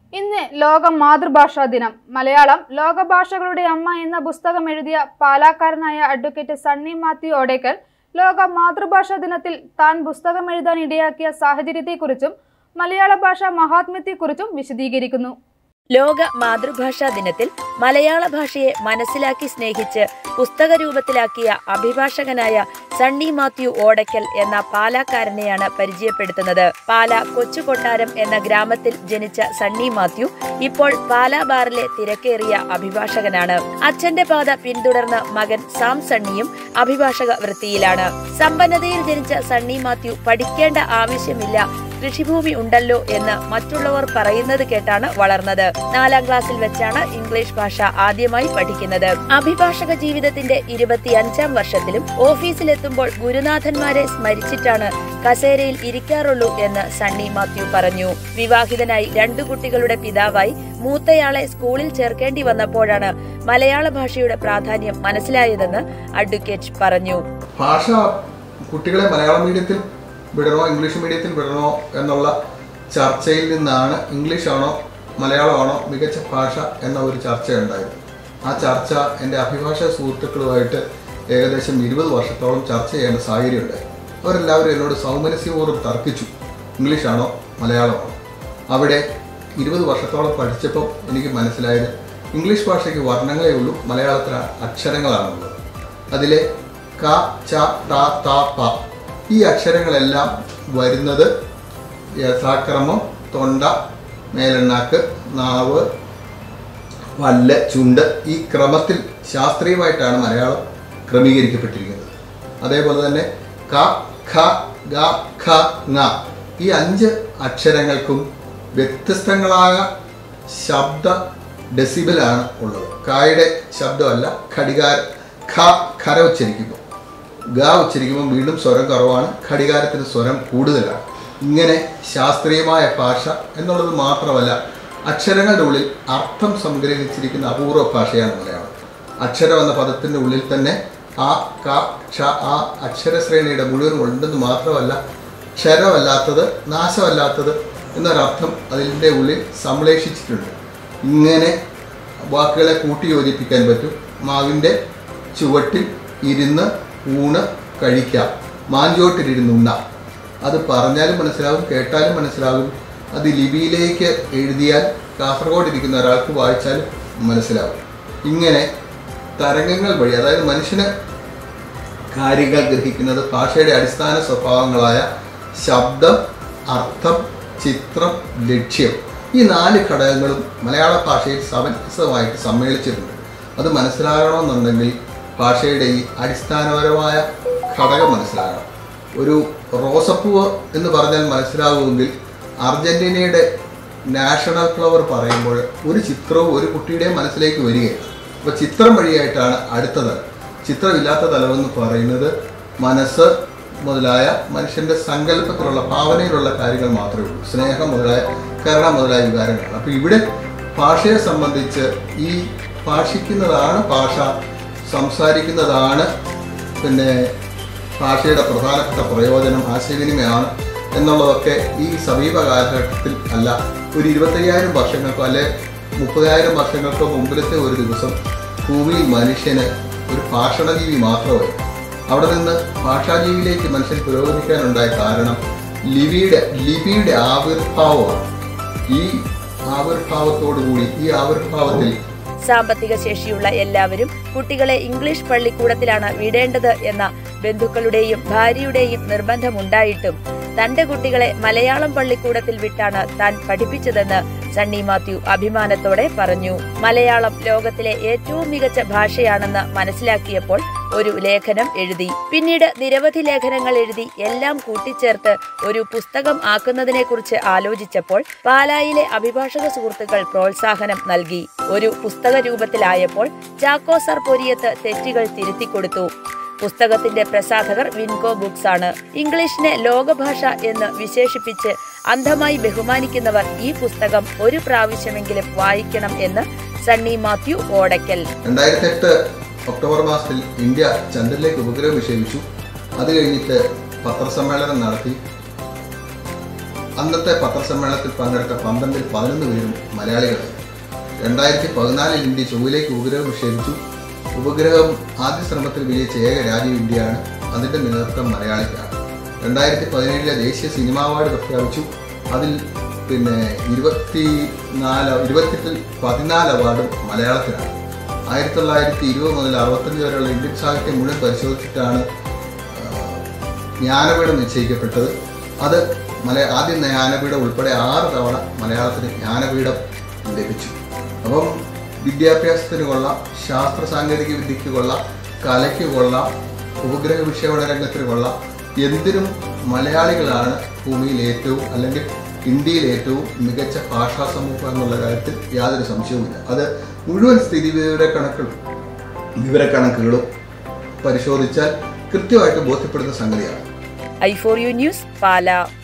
ഇന്ന് ലോക മാതൃഭാഷാ ദിനം മലയാളം ലോകഭാഷകളുടെ അമ്മ എന്ന പുസ്തകം എഴുതിയ പാലാക്കാരനായ അഡ്വക്കേറ്റ് സണ്ണി മാത്യു ഓടേക്കൽ ലോക മാതൃഭാഷാ ദിനത്തിൽ താൻ പുസ്തകം എഴുതാൻ ഇടയാക്കിയ സാഹചര്യത്തെക്കുറിച്ചും മലയാള ഭാഷ മഹാത്മ്യത്തെക്കുറിച്ചും വിശദീകരിക്കുന്നു ലോക മാതൃഭാഷാ ദിനത്തിൽ മലയാള ഭാഷയെ മനസ്സിലാക്കി സ്നേഹിച്ച് പുസ്തക രൂപത്തിലാക്കിയ അഭിഭാഷകനായ സണ്ണി മാത്യു ഓടയ്ക്കൽ എന്ന പാലാക്കാരനെയാണ് പരിചയപ്പെടുത്തുന്നത് പാല കൊച്ചുകൊട്ടാരം എന്ന ഗ്രാമത്തിൽ ജനിച്ച സണ്ണി മാത്യു ഇപ്പോൾ പാലാ ബാറിലെ തിരക്കേറിയ അഭിഭാഷകനാണ് അച്ഛന്റെ പാത പിന്തുടർന്ന് മകൻ സാം സണ്ണിയും അഭിഭാഷക വൃത്തിയിലാണ് സമ്പന്നതയിൽ ജനിച്ച സണ്ണി മാത്യു പഠിക്കേണ്ട ആവശ്യമില്ല കൃഷിഭൂമി ഉണ്ടല്ലോ എന്ന് മറ്റുള്ളവർ പറയുന്നത് കേട്ടാണ് വളർന്നത് നാലാം ക്ലാസ്സിൽ വെച്ചാണ് ഇംഗ്ലീഷ് ഭാഷ ആദ്യമായി പഠിക്കുന്നത് അഭിഭാഷക ജീവിതത്തിന്റെ ഇരുപത്തിയഞ്ചാം വർഷത്തിലും ഓഫീസിലെത്തുമ്പോൾ ഗുരുനാഥന്മാരെ സ്മരിച്ചിട്ടാണ് കസേരയിൽ ഇരിക്കാറുള്ളൂ എന്ന് സണ്ണി മാത്യു പറഞ്ഞു വിവാഹിതനായി രണ്ടു കുട്ടികളുടെ പിതാവായി മൂത്തയാളെ സ്കൂളിൽ ചേർക്കേണ്ടി വന്നപ്പോഴാണ് മലയാള ഭാഷയുടെ പ്രാധാന്യം മനസ്സിലായതെന്ന് അഡ്വക്കേറ്റ് പറഞ്ഞു ഭാഷ കുട്ടികളെ മലയാളം മീഡിയത്തിൽ വിടണോ ഇംഗ്ലീഷ് മീഡിയത്തിൽ വിടണോ എന്നുള്ള ചർച്ചയിൽ നിന്നാണ് ഇംഗ്ലീഷാണോ മലയാളമാണോ മികച്ച ഭാഷ എന്ന ഒരു ചർച്ചയുണ്ടായത് ആ ചർച്ച എൻ്റെ അഭിഭാഷക സുഹൃത്തുക്കളുമായിട്ട് ഏകദേശം ഇരുപത് വർഷത്തോളം ചർച്ച ചെയ്യേണ്ട സാഹചര്യം ഉണ്ടായി അവരെല്ലാവരും എന്നോട് സൗമനസ്യപൂർവ്വം തർക്കിച്ചു ഇംഗ്ലീഷാണോ മലയാളമാണോ അവിടെ ഇരുപത് വർഷത്തോളം പഠിച്ചപ്പോൾ എനിക്ക് മനസ്സിലായത് ഇംഗ്ലീഷ് ഭാഷയ്ക്ക് വർണ്ണങ്ങളേ ഉള്ളൂ മലയാളത്തിന് അക്ഷരങ്ങളാണുള്ളത് അതിലെ ക ച ത ത പ ഈ അക്ഷരങ്ങളെല്ലാം വരുന്നത് യഥാക്രമം തൊണ്ട മേലെണ്ണാക്ക് നാവ് വല്ല് ചുണ്ട് ഈ ക്രമത്തിൽ ശാസ്ത്രീയമായിട്ടാണ് മലയാളം ക്രമീകരിക്കപ്പെട്ടിരിക്കുന്നത് അതേപോലെ തന്നെ ക ഖ ഗ ഖ ങ ഈ അഞ്ച് അക്ഷരങ്ങൾക്കും വ്യത്യസ്തങ്ങളായ ശബ്ദ ഡെസിബിലാണ് ഉള്ളത് കായുടെ ശബ്ദമല്ല ഘടികാര ഖ ഖര ഉച്ചരിക്കുമ്പോൾ ഗ ഉച്ചരിക്കുമ്പോൾ വീണ്ടും സ്വരം കുറവാണ് ഘടികാരത്തിന് സ്വരം കൂടുതലാണ് ഇങ്ങനെ ശാസ്ത്രീയമായ ഭാഷ എന്നുള്ളത് മാത്രമല്ല അക്ഷരങ്ങളുടെ ഉള്ളിൽ അർത്ഥം സംഗ്രഹിച്ചിരിക്കുന്ന അപൂർവ ഭാഷയാണ് മലയാളം അക്ഷരം എന്ന പദത്തിൻ്റെ ഉള്ളിൽ തന്നെ ആ ക ക്ഷ ആ അക്ഷരശ്രേണിയുടെ മുഴുവൻ ഉണ്ടെന്ന് മാത്രമല്ല ക്ഷരമല്ലാത്തത് നാശമല്ലാത്തത് എന്നൊരർത്ഥം അതിൻ്റെ ഉള്ളിൽ സംശ്ലേഷിച്ചിട്ടുണ്ട് ഇങ്ങനെ വാക്കുകളെ കൂട്ടി യോജിപ്പിക്കാൻ പറ്റും മാവിൻ്റെ ചുവട്ടിൽ ഇരുന്ന് ഊണ് കഴിക്കാം മാഞ്ചോട്ടിലിരുന്ന് ഉണ്ണാം അത് പറഞ്ഞാലും മനസ്സിലാകും കേട്ടാലും മനസ്സിലാകും അത് ലിപിയിലേക്ക് എഴുതിയാൽ കാസർഗോഡ് ഇരിക്കുന്ന ഒരാൾക്ക് വായിച്ചാലും മനസ്സിലാകും ഇങ്ങനെ തരംഗങ്ങൾ വഴി അതായത് മനുഷ്യന് കാര്യങ്ങൾ ഗ്രഹിക്കുന്നത് ഭാഷയുടെ അടിസ്ഥാന സ്വഭാവങ്ങളായ ശബ്ദം അർത്ഥം ചിത്രം ലക്ഷ്യം ഈ നാല് ഘടകങ്ങളും മലയാള ഭാഷയിൽ സമഞ്ജസമായിട്ട് സമ്മേളിച്ചിട്ടുണ്ട് അത് മനസ്സിലാകണമെന്നുണ്ടെങ്കിൽ ഭാഷയുടെ ഈ അടിസ്ഥാനപരമായ ഘടകം മനസ്സിലാകണം ഒരു റോസപ്പൂവ് എന്ന് പറഞ്ഞാൽ മനസ്സിലാകുമെങ്കിൽ അർജന്റീനയുടെ നാഷണൽ ഫ്ലവർ പറയുമ്പോൾ ഒരു ചിത്രവും ഒരു കുട്ടിയുടെയും മനസ്സിലേക്ക് വരികയില്ല അപ്പോൾ ചിത്രം വഴിയായിട്ടാണ് അടുത്ത തലം ചിത്രമില്ലാത്ത തലമെന്ന് പറയുന്നത് മനസ്സ് മുതലായ മനുഷ്യൻ്റെ സങ്കല്പത്തിലുള്ള ഭാവനയിലുള്ള കാര്യങ്ങൾ മാത്രമേ ഉള്ളൂ സ്നേഹം മുതലായ കരുണ മുതലായ വികാരങ്ങളാണ് അപ്പോൾ ഇവിടെ ഭാഷയെ സംബന്ധിച്ച് ഈ ഭാഷിക്കുന്നതാണ് ഭാഷ സംസാരിക്കുന്നതാണ് പിന്നെ ഭാഷയുടെ പ്രധാനപ്പെട്ട പ്രയോജനം ആശയവിനിമയമാണ് എന്നുള്ളതൊക്കെ ഈ സമീപ കാലഘട്ടത്തിൽ അല്ല ഒരു ഇരുപത്തയ്യായിരം വർഷങ്ങൾക്കോ അല്ലെ മുപ്പതിനായിരം വർഷങ്ങൾക്കോ മുമ്പിലത്തെ ഒരു ദിവസം ഭൂമിയിൽ മനുഷ്യന് ഒരു ഭാഷണജീവി മാത്രമായി അവിടെ നിന്ന് ഭാഷാജീവിയിലേക്ക് മനുഷ്യൻ പുരോഗമിക്കാനുണ്ടായ കാരണം ലിപിയുടെ ലിപിയുടെ ആവിർഭാവമാണ് ഈ ആവിർഭാവത്തോടുകൂടി ഈ ആവിർഭാവത്തിൽ സാമ്പത്തിക ശേഷിയുള്ള എല്ലാവരും കുട്ടികളെ ഇംഗ്ലീഷ് പള്ളിക്കൂടത്തിലാണ് വിടേണ്ടത് എന്ന ബന്ധുക്കളുടെയും ഭാര്യയുടെയും നിർബന്ധമുണ്ടായിട്ടും തന്റെ കുട്ടികളെ മലയാളം പള്ളിക്കൂടത്തിൽ വിട്ടാണ് താൻ പഠിപ്പിച്ചതെന്ന് സണ്ണി മാത്യു അഭിമാനത്തോടെ പറഞ്ഞു മലയാളം ലോകത്തിലെ ഏറ്റവും മികച്ച ഭാഷയാണെന്ന് മനസ്സിലാക്കിയപ്പോൾ ഒരു ലേഖനം എഴുതി പിന്നീട് നിരവധി ലേഖനങ്ങൾ എഴുതി എല്ലാം കൂട്ടിച്ചേർത്ത് ഒരു പുസ്തകം ആക്കുന്നതിനെക്കുറിച്ച് ആലോചിച്ചപ്പോൾ പാലായിലെ അഭിഭാഷക സുഹൃത്തുക്കൾ പ്രോത്സാഹനം നൽകി ഒരു പുസ്തക രൂപത്തിലായപ്പോൾ ചാക്കോ സർ പൊരിയത്ത് തെറ്റുകൾ തിരുത്തിക്കൊടുത്തു പുസ്തകത്തിന്റെ പ്രസാധകർ വിൻകോ ബുക്സ് ആണ് ഇംഗ്ലീഷിനെ ലോകഭാഷ എന്ന് വിശേഷിപ്പിച്ച് അന്ധമായി ബഹുമാനിക്കുന്നവർ ഈ പുസ്തകം ഒരു പ്രാവശ്യമെങ്കിലും വായിക്കണം എന്ന് സണ്ണി മാത്യു ഓടയ്ക്കൽ രണ്ടായിരത്തി എട്ട് ഒക്ടോബർ മാസത്തിൽ ഇന്ത്യ ചന്ദ്രനിലേക്ക് ഉപഗ്രഹം വിക്ഷേപിച്ചു അത് കഴിഞ്ഞിട്ട് പത്രസമ്മേളനം നടത്തി അന്നത്തെ പത്രസമ്മേളനത്തിൽ പങ്കെടുത്ത പന്ത്രണ്ടിൽ പതിനൊന്ന് പേരും മലയാളികളായിരുന്നു രണ്ടായിരത്തി പതിനാലിൽ ഇന്ത്യ ചൊവ്വയിലേക്ക് ഉപഗ്രഹം വിക്ഷേപിച്ചു ഉപഗ്രഹം ആദ്യ ശ്രമത്തിൽ വിജയിച്ച ഏക രാജ്യം ഇന്ത്യയാണ് അതിൻ്റെ നേതൃത്വം മലയാളിക്കാണ് രണ്ടായിരത്തി പതിനേഴിലെ ദേശീയ സിനിമാ അവാർഡ് പ്രഖ്യാപിച്ചു അതിൽ പിന്നെ ഇരുപത്തി നാല് ഇരുപത്തെട്ടിൽ പതിനാല് അവാർഡും മലയാളത്തിനാണ് ആയിരത്തി തൊള്ളായിരത്തി ഇരുപത് മുതൽ അറുപത്തഞ്ച് വരെയുള്ള ഇന്ത്യൻ സാഹിത്യം മുഴുവൻ പരിശോധിച്ചിട്ടാണ് ജ്ഞാനപീഠം നിശ്ചയിക്കപ്പെട്ടത് അത് മല ആദ്യം ജ്ഞാനപീഠം ഉൾപ്പെടെ ആറ് തവണ മലയാളത്തിന് ജ്ഞാനപീഠം ലഭിച്ചു അപ്പം വിദ്യാഭ്യാസത്തിന് കൊള്ളാം ശാസ്ത്ര സാങ്കേതിക വിദ്യയ്ക്ക് കൊള്ളാം കലയ്ക്ക് കൊള്ളാം ഉപഗ്രഹ വിക്ഷേപണ രംഗത്തിന് കൊള്ളാം എന്തിനും മലയാളികളാണ് ഭൂമിയിൽ ഏറ്റവും അല്ലെങ്കിൽ ഇന്ത്യയിൽ ഏറ്റവും മികച്ച ഭാഷാ സമൂഹം എന്നുള്ള കാര്യത്തിൽ യാതൊരു സംശയവുമില്ല അത് മുഴുവൻ സ്ഥിതി വിവര കണക്കുകളും വിവരക്കണക്കുകളും പരിശോധിച്ചാൽ കൃത്യമായിട്ട് ബോധ്യപ്പെടുന്ന സംഗതിയാണ് I for U news Pala